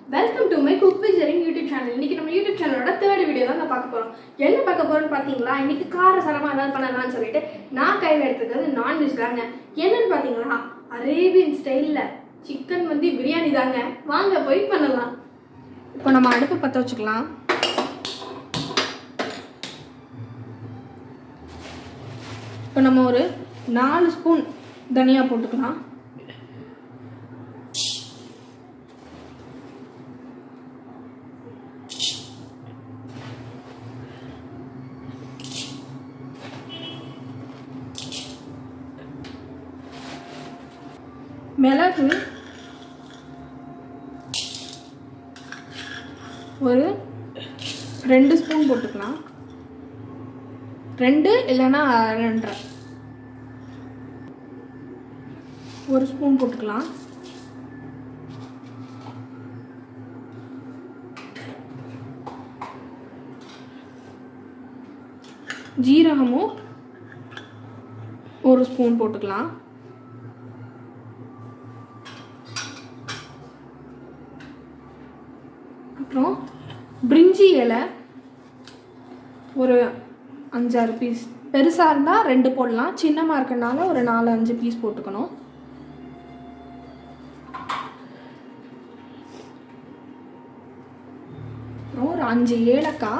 welcome to my cook with Jerin YouTube channel இன்னைக்கு நம்ம YouTube சேனலோட தேர்ட் வீடியோ தான் நான் பார்க்க போறோம் என்ன பார்க்க போறோம்னு பார்த்தீங்களா இன்னைக்கு கார சரமா ஏதாவது பண்ணலாம்னு சொல்லிட்டு நான் கையில் எடுத்துக்கிறது நான்வெஜ் தாங்க என்னன்னு பார்த்தீங்களா அரேபியன் ஸ்டைலில் சிக்கன் வந்து பிரியாணி தாங்க வாங்க போய் பண்ணலாம் இப்போ நம்ம அடுப்பு பற்ற வச்சுக்கலாம் இப்போ நம்ம ஒரு நாலு ஸ்பூன் தனியா போட்டுக்கலாம் மிளகு ஒரு ரெண்டு ஸ்பூன் போட்டுக்கலாம் ரெண்டு இல்லைன்னா ரெண்டரை ஒரு ஸ்பூன் போட்டுக்கலாம் ஜீரகமும் ஒரு ஸ்பூன் போட்டுக்கலாம் அப்புறம் பிரிஞ்சி இலை ஒரு அஞ்சாறு பீஸ் பெருசாக இருந்தால் ரெண்டு போடலாம் சின்னமாக இருக்கனால ஒரு நாலு அஞ்சு பீஸ் போட்டுக்கணும் அப்புறம் ஒரு அஞ்சு ஏலக்காய்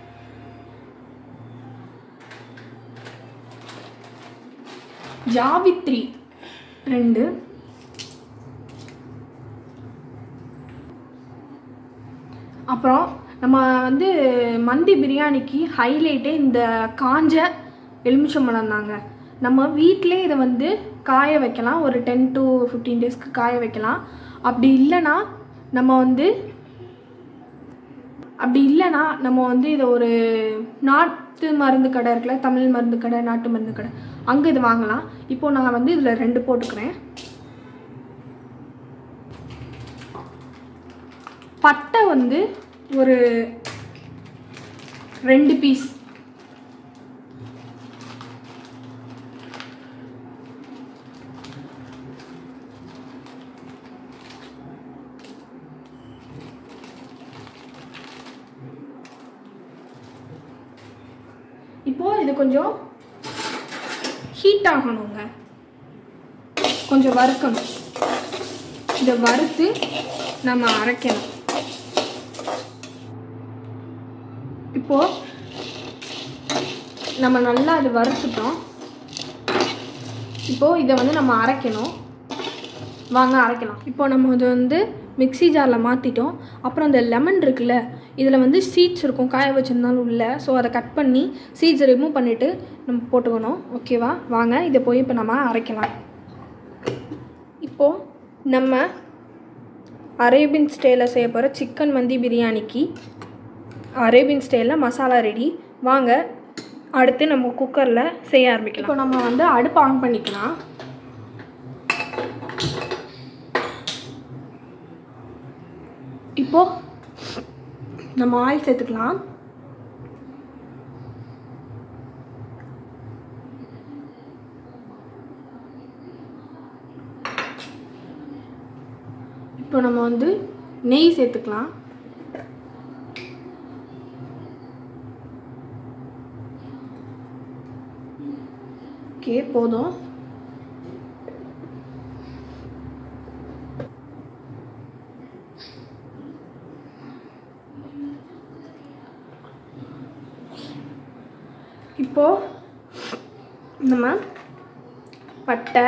ஜாவித்ரி ரெண்டு அப்புறம் நம்ம வந்து மந்தி பிரியாணிக்கு ஹைலைட்டே இந்த காஞ்ச எலுமிச்சம்பழம் தாங்க நம்ம வீட்டிலே இதை வந்து காய வைக்கலாம் ஒரு டென் டு ஃபிஃப்டீன் டேஸ்க்கு காய வைக்கலாம் அப்படி இல்லைன்னா நம்ம வந்து அப்படி இல்லைன்னா நம்ம வந்து இதை ஒரு நாட்டு மருந்து கடை இருக்குல்ல தமிழ் மருந்து கடை நாட்டு மருந்து கடை அங்கே இது வாங்கலாம் இப்போ நான் வந்து இதில் ரெண்டு போட்டுக்கிறேன் பட்டை வந்து ஒரு ரெண்டு பீஸ் இப்போ இது கொஞ்சம் ஹீட் ஆகணுங்க கொஞ்சம் வறுக்கணும் இதை வறுத்து நம்ம அரைக்கணும் இப்போ நம்ம நல்லா அது வறுத்துட்டோம் இப்போ இதை வந்து நம்ம அரைக்கணும் வாங்க அரைக்கலாம் இப்போ நம்ம இது வந்து மிக்ஸி ஜாரில் மாற்றிட்டோம் அப்புறம் இந்த லெமன் இருக்குல்ல இதில் வந்து சீட்ஸ் இருக்கும் காய வச்சிருந்தாலும் உள்ள ஸோ அதை கட் பண்ணி சீட்ஸை ரிமூவ் பண்ணிவிட்டு நம்ம போட்டுக்கணும் ஓகேவா வாங்க இதை போய் இப்போ நம்ம அரைக்கலாம் இப்போது நம்ம அரேபியன் ஸ்டைலில் செய்ய போகிற சிக்கன் மந்தி பிரியாணிக்கு அரேபியன் ஸ்டைலில் மசாலா ரெடி வாங்க அடுத்து நம்ம குக்கரில் செய்ய ஆரம்பிக்கலாம் இப்போ நம்ம வந்து அடுப்பு ஆன் பண்ணிக்கலாம் இப்போ நம்ம ஆயில் சேர்த்துக்கலாம் இப்போ நம்ம வந்து நெய் சேர்த்துக்கலாம் ஓகே போதும் இப்போ நம்ம பட்டை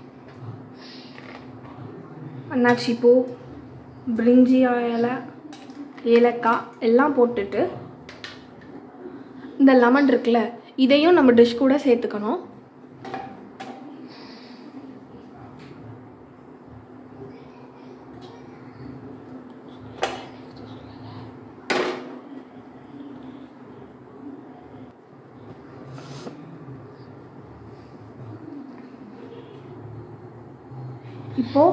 அன்னாச்சி பூ பிரிஞ்சி இலை ஏலக்காய் எல்லாம் போட்டுட்டு இந்த லெமன் இருக்குல்ல இதையும் நம்ம டிஷ் கூட சேர்த்துக்கணும் இப்போ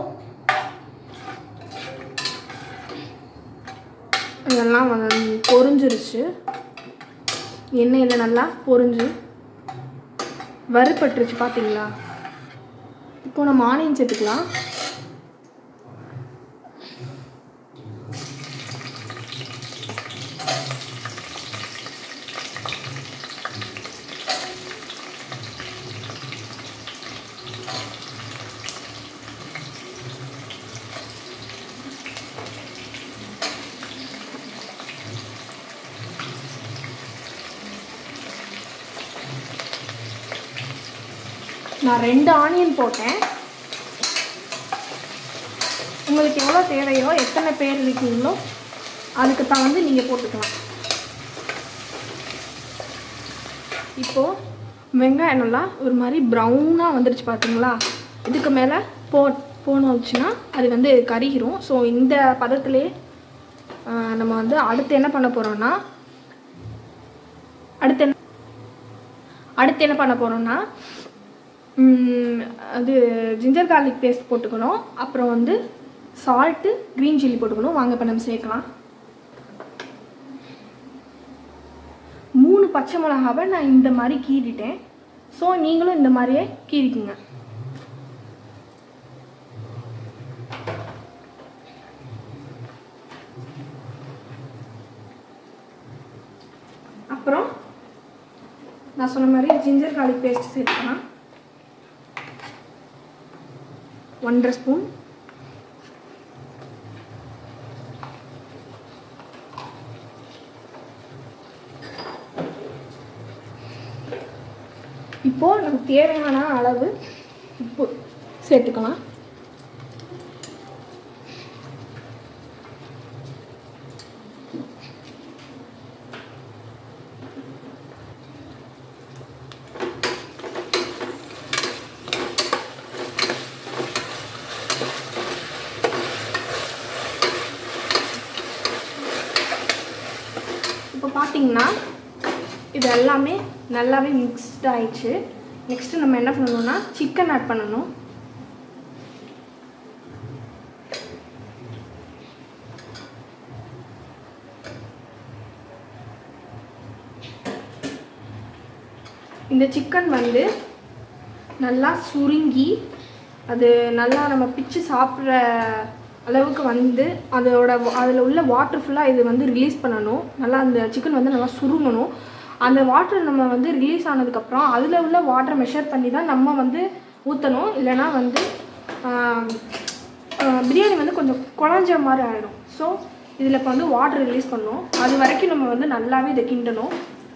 இதெல்லாம் வந்து பொரிஞ்சிருச்சு எண்ணெயில் நல்லா பொரிஞ்சு வறுபட்டுருச்சு பார்த்தீங்களா இப்போ நம்ம ஆனியன் சேர்த்துக்கலாம் நான் ரெண்டு ஆனியன் போட்டேன் உங்களுக்கு எவ்வளோ தேவையோ எத்தனை பேர் இருக்கீங்களோ அதுக்கு தான் வந்து நீங்கள் போட்டுக்கலாம் இப்போது வெங்காயம் நல்லா ஒரு மாதிரி ப்ரௌனாக வந்துடுச்சு பார்த்தீங்களா இதுக்கு மேலே போ போனோச்சுன்னா அது வந்து கருகிரும் ஸோ இந்த பதத்திலே ஆஹ், நம்ம வந்து அடுத்து என்ன பண்ண போகிறோம்னா அடுத்து என்ன அடுத்து என்ன பண்ண போகிறோம்னா அது ஜிஞ்சர் கார்லிக் பேஸ்ட் போட்டுக்கணும் அப்புறம் வந்து சால்ட்டு க்ரீன் சில்லி போட்டுக்கணும் வாங்க இப்போ நம்ம சேர்க்கலாம் மூணு பச்சை மிளகாவை நான் இந்த மாதிரி கீறிட்டேன் ஸோ நீங்களும் இந்த மாதிரியே கீறிக்குங்க அப்புறம் நான் சொன்ன மாதிரி ஜிஞ்சர் கார்லிக் பேஸ்ட் சேர்த்துக்கலாம் ஒன்றரை ஸ்பூன் இப்போ நமக்கு தேவையான அளவு உப்பு சேர்த்துக்கலாம் இப்போ பார்த்தீங்கன்னா இது எல்லாமே நல்லாவே மிக்ஸ்ட் ஆயிடுச்சு நெக்ஸ்ட்டு நம்ம என்ன பண்ணணும்னா சிக்கன் ஆட் பண்ணணும் இந்த சிக்கன் வந்து நல்லா சுருங்கி அது நல்லா நம்ம பிச்சு சாப்பிட்ற அளவுக்கு வந்து அதோட அதில் உள்ள வாட்டர் ஃபுல்லாக இது வந்து ரிலீஸ் பண்ணணும் நல்லா அந்த சிக்கன் வந்து நல்லா சுருங்கணும் அந்த வாட்டர் நம்ம வந்து ரிலீஸ் ஆனதுக்கப்புறம் அதில் உள்ள வாட்டரை மெஷர் பண்ணி தான் நம்ம வந்து ஊற்றணும் இல்லைன்னா வந்து ஆம், ஆஹ், பிரியாணி வந்து கொஞ்சம் குழஞ்ச மாதிரி ஆகிடும் ஸோ இதில் இப்போ வந்து வாட்டர் ரிலீஸ் பண்ணணும் அது வரைக்கும் நம்ம வந்து நல்லாவே இதை கிண்டணும்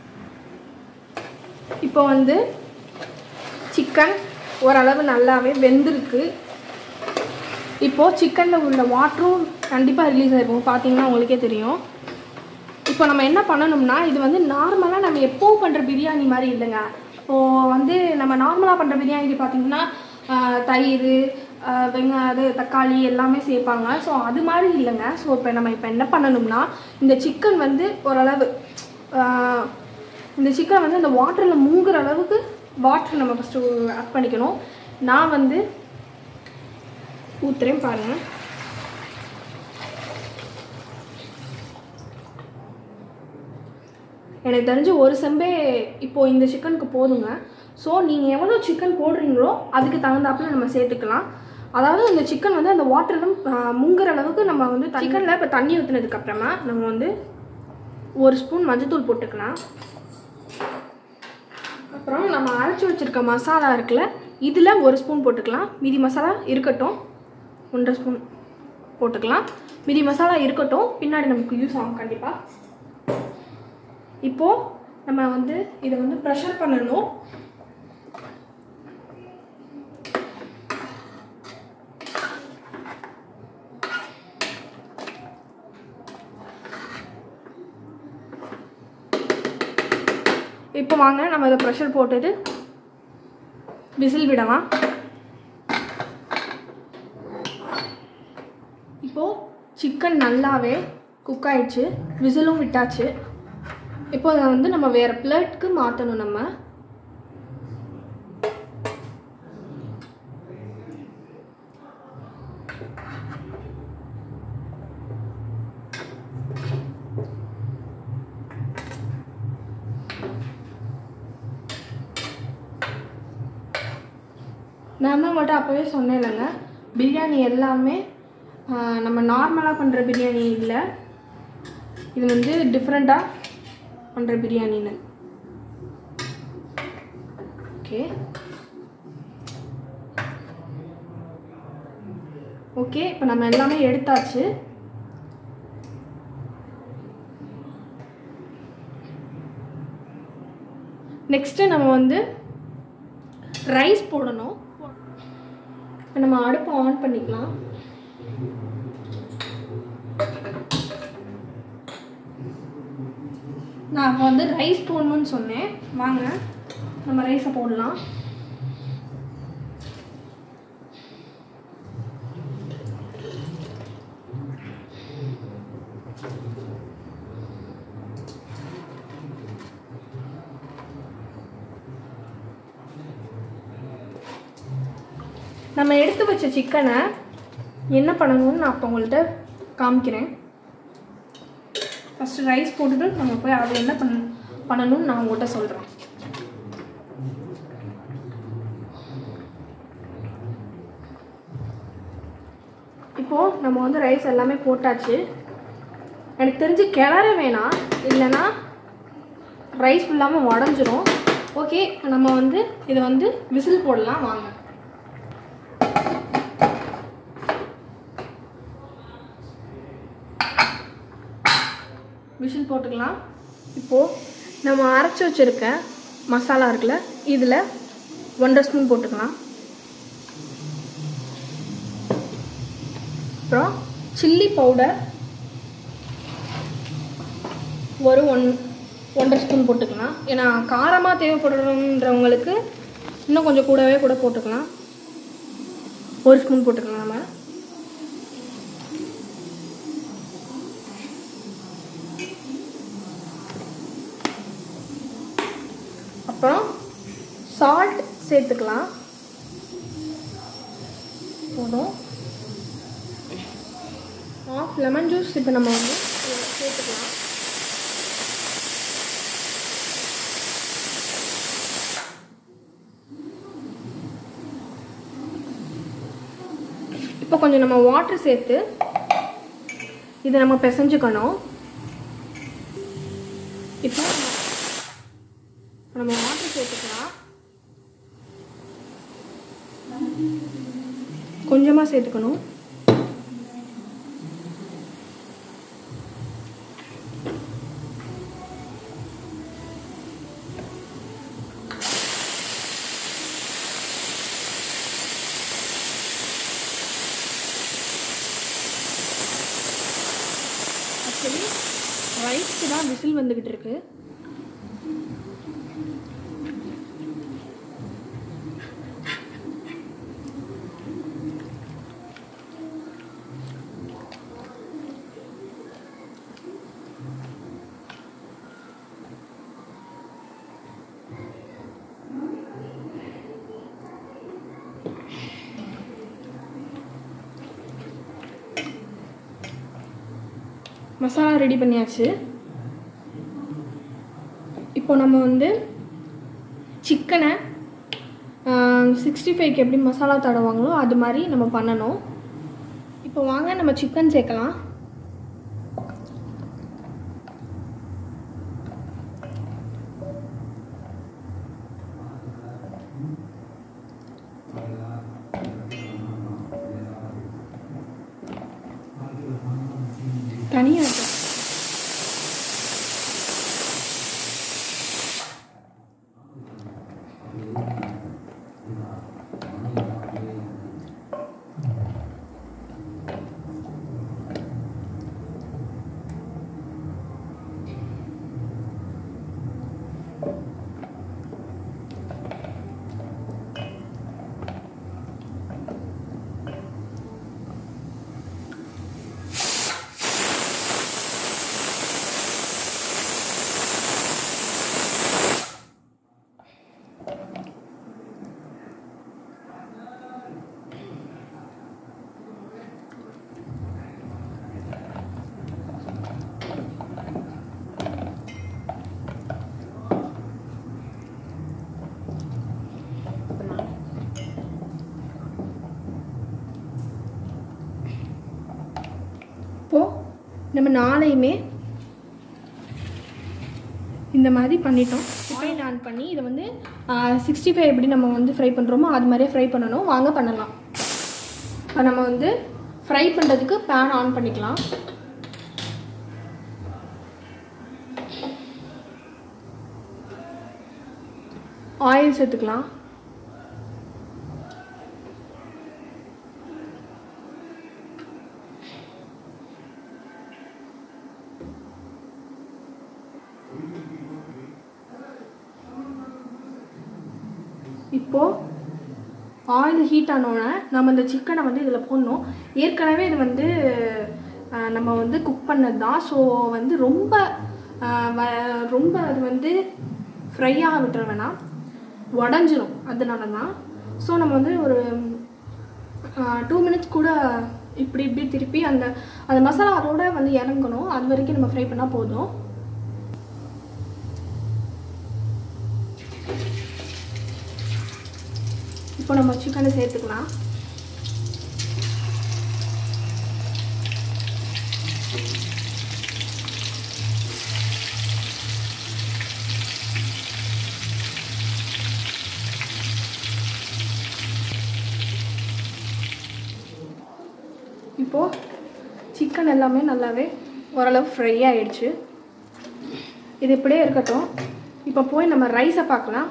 இப்போ வந்து சிக்கன் ஓரளவு நல்லாவே வெந்திருக்கு இப்போது சிக்கனில் உள்ள வாட்டரும் கண்டிப்பாக ரிலீஸ் ஆகிருக்கும் பார்த்தீங்கன்னா உங்களுக்கே தெரியும் இப்போ நம்ம என்ன பண்ணணும்னா இது வந்து நார்மலாக நம்ம எப்போவும் பண்ணுற பிரியாணி மாதிரி இல்லைங்க இப்போது வந்து நம்ம நார்மலாக பண்ணுற பிரியாணி பார்த்தீங்கன்னா ஆஹ், தயிர் ஆஹ், வெங்காயம் அது தக்காளி எல்லாமே சேர்ப்பாங்க ஸோ அது மாதிரி இல்லைங்க ஸோ இப்போ நம்ம இப்போ என்ன பண்ணணும்னா இந்த சிக்கன் வந்து ஓரளவு ஆஹ், இந்த சிக்கன் வந்து அந்த வாட்டரில் மூங்குற அளவுக்கு வாட்டர் நம்ம ஃபஸ்ட்டு ஆட் பண்ணிக்கணும் நான் வந்து ஊற்றுறேன் பாருங்கள் எனக்கு தெரிஞ்சு ஒரு செம்பே இப்போது இந்த சிக்கனுக்கு போதுங்க ஸோ நீங்கள் எவ்வளோ சிக்கன் போடுறீங்களோ அதுக்கு தகுந்தாப்புல நம்ம சேர்த்துக்கலாம் அதாவது இந்த சிக்கன் வந்து அந்த வாட்டரிலும் முங்குற அளவுக்கு நம்ம வந்து சிக்கனில் இப்போ தண்ணி ஊற்றுனதுக்கப்புறமா நம்ம வந்து ஒரு ஸ்பூன் மஞ்சத்தூள் போட்டுக்கலாம் அப்புறம் நம்ம அரைச்சி வச்சுருக்க மசாலா இருக்குல்ல இதில் ஒரு ஸ்பூன் போட்டுக்கலாம் மீதி மசாலா இருக்கட்டும் ஒன்றரை ஸ்பூன் போட்டுக்கலாம் மீதி மசாலா இருக்கட்டும் பின்னாடி நமக்கு யூஸ் ஆகும் கண்டிப்பாக இப்போது நம்ம வந்து இதை வந்து ப்ரெஷர் பண்ணணும் இப்போ வாங்க நம்ம இதை ப்ரெஷர் போட்டுட்டு விசில் விடலாம் இப்போது சிக்கன் நல்லாவே குக் ஆயிடுச்சு விசிலும் விட்டாச்சு இப்போ அதை வந்து நம்ம வேறு பிளேட்க்கு மாற்றணும் நம்ம நான் தான் உங்கள்கிட்ட அப்போவே சொன்னேன் இல்லைங்க பிரியாணி எல்லாமே ஆஹ், நம்ம நார்மலாக பண்ணுற பிரியாணி இல்லை இது வந்து டிஃப்ரெண்ட்டாக பண்ணுற பிரியாணின்னு ஓகே ஓகே இப்போ நம்ம எல்லாமே எடுத்தாச்சு நெக்ஸ்ட்டு நம்ம வந்து ரைஸ் போடணும் இப்போ நம்ம அடுப்பை ஆன் பண்ணிக்கலாம் நான் இப்போ வந்து ரைஸ் போடணும்னு சொன்னேன் வாங்க நம்ம ரைஸை போடலாம் நம்ம எடுத்து வச்ச சிக்கனை என்ன பண்ணணும்னு நான் இப்போ உங்கள்கிட்ட காமிக்கிறேன் ஃபஸ்ட்டு ரைஸ் போட்டுட்டு நம்ம போய் அதை என்ன பண்ண பண்ணணும்னு நான் உங்கள்கிட்ட சொல்கிறேன் இப்போது நம்ம வந்து ரைஸ் எல்லாமே போட்டாச்சு எனக்கு தெரிஞ்சு கிளற வேணாம் இல்லைன்னா ரைஸ் ஃபுல்லாமல் உடஞ்சிரும் ஓகே நம்ம வந்து இதை வந்து விசில் போடலாம் வாங்க விசில் போட்டுக்கலாம் இப்போது நம்ம அரைச்சி வச்சுருக்க மசாலா இருக்குல்ல இதில் ஒன்றரை ஸ்பூன் போட்டுக்கலாம் அப்புறம் சில்லி பவுடர் ஒரு ஒன் ஒன்றரை ஸ்பூன் போட்டுக்கலாம் ஏன்னா காரமாக தேவைப்படுறவங்களுக்கு இன்னும் கொஞ்சம் கூடவே கூட போட்டுக்கலாம் ஒரு ஸ்பூன் போட்டுக்கலாம் நம்ம அப்புறம் சால்ட் சேர்த்துக்கலாம் போதும் ஆஃப் லெமன் ஜூஸ் இப்போ நம்ம வந்து இதுல சேர்த்துக்கலாம் இப்போ கொஞ்சம் நம்ம வாட்டர் சேர்த்து இதை நம்ம பிசைஞ்சுக்கணும் இப்போ நம்ம வாட்டர் சேர்த்துக்கலாம் கொஞ்சமாக சேர்த்துக்கணும் ஆக்சுவலி ரைஸ்க்கு தான் விசில் வந்துக்கிட்டு இருக்கு மசாலா ரெடி பண்ணியாச்சு இப்போ நம்ம வந்து சிக்கனை சிக்ஸ்டி ஃபைவ்க்கு எப்படி மசாலா தடவாங்களோ அது மாதிரி நம்ம பண்ணணும் இப்போ வாங்க நம்ம சிக்கன் சேர்க்கலாம் தனியாக இருக்கு இப்போது நம்ம நாளையுமே இந்த மாதிரி பண்ணிட்டோம் ஆயில் ஆன் பண்ணி இதை வந்து சிக்ஸ்டி ஃபைவ் எப்படி நம்ம வந்து ஃப்ரை பண்ணுறோமோ அது மாதிரியே ஃப்ரை பண்ணணும் வாங்க பண்ணலாம் இப்போ நம்ம வந்து ஃப்ரை பண்ணுறதுக்கு பேன் ஆன் பண்ணிக்கலாம் ஆயில் சேர்த்துக்கலாம் இப்போது ஆயில் ஹீட் ஆனோடனே நம்ம இந்த சிக்கனை வந்து இதில் போடணும் ஏற்கனவே இது வந்து ஆஹ், நம்ம வந்து குக் பண்ணது தான் ஸோ வந்து ரொம்ப ஆஹ், வ- ரொம்ப அது வந்து ஃப்ரையாக விட்டுற வேணாம் உடஞ்சிரும் அதனால தான் ஸோ நம்ம வந்து ஒரு டூ மினிட்ஸ் கூட இப்படி இப்படி திருப்பி அந்த அந்த மசாலா அதோட வந்து இறங்கணும் அது வரைக்கும் நம்ம ஃப்ரை பண்ணால் போதும் இப்போ நம்ம சிக்கனை சேர்த்துக்கலாம் இப்போது சிக்கன் எல்லாமே நல்லாவே ஓரளவு ஃப்ரை ஆயிடுச்சு இது இப்படியே இருக்கட்டும் இப்போ போய் நம்ம ரைஸை பார்க்கலாம்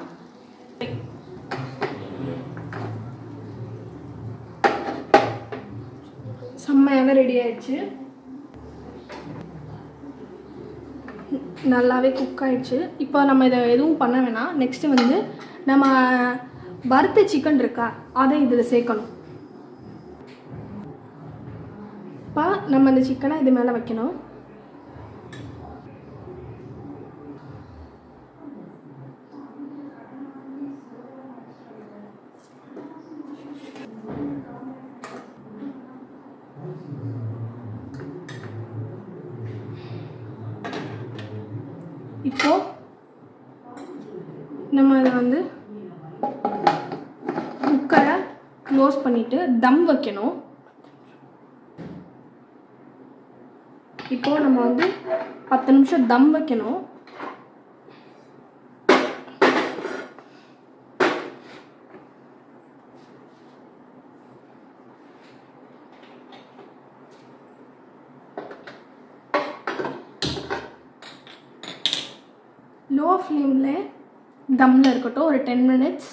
செம்மையாக ரெடி ஆயிடுச்சு நல்லாவே குக் ஆயிடுச்சு இப்போ நம்ம இதை எதுவும் பண்ண வேணாம் நெக்ஸ்ட்டு வந்து நம்ம வறுத்த சிக்கன் இருக்கா அதை இதில் சேர்க்கணும் இப்போ நம்ம அந்த சிக்கனை இது மேலே வைக்கணும் இப்போ நம்ம இதை வந்து குக்கரை க்ளோஸ் பண்ணிட்டு தம் வைக்கணும் இப்போ நம்ம வந்து பத்து நிமிஷம் தம் வைக்கணும் லோ ஃப்ளேமில் தம்மில் இருக்கட்டும் ஒரு டென் மினிட்ஸ்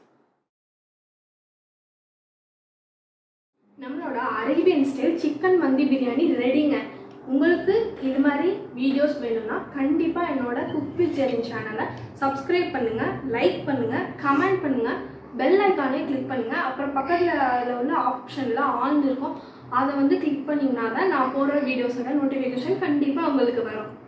நம்மளோட Arabian style chicken mandi biryani ரெடிங்க உங்களுக்கு இது மாதிரி வீடியோஸ் வேணும்னா கண்டிப்பாக என்னோட குக் வித் ஜெரின் சேனலை சப்ஸ்கிரைப் பண்ணுங்கள் லைக் பண்ணுங்கள் கமெண்ட் பண்ணுங்கள் பெல் ஐக்கானே கிளிக் பண்ணுங்கள் அப்புறம் பக்கத்தில் அதில் உள்ள ஆப்ஷனில் ஆன் இருக்கும் அதை வந்து கிளிக் பண்ணிங்கன்னா தான் நான் போடுற வீடியோஸோட நோட்டிஃபிகேஷன் கண்டிப்பாக உங்களுக்கு வரும்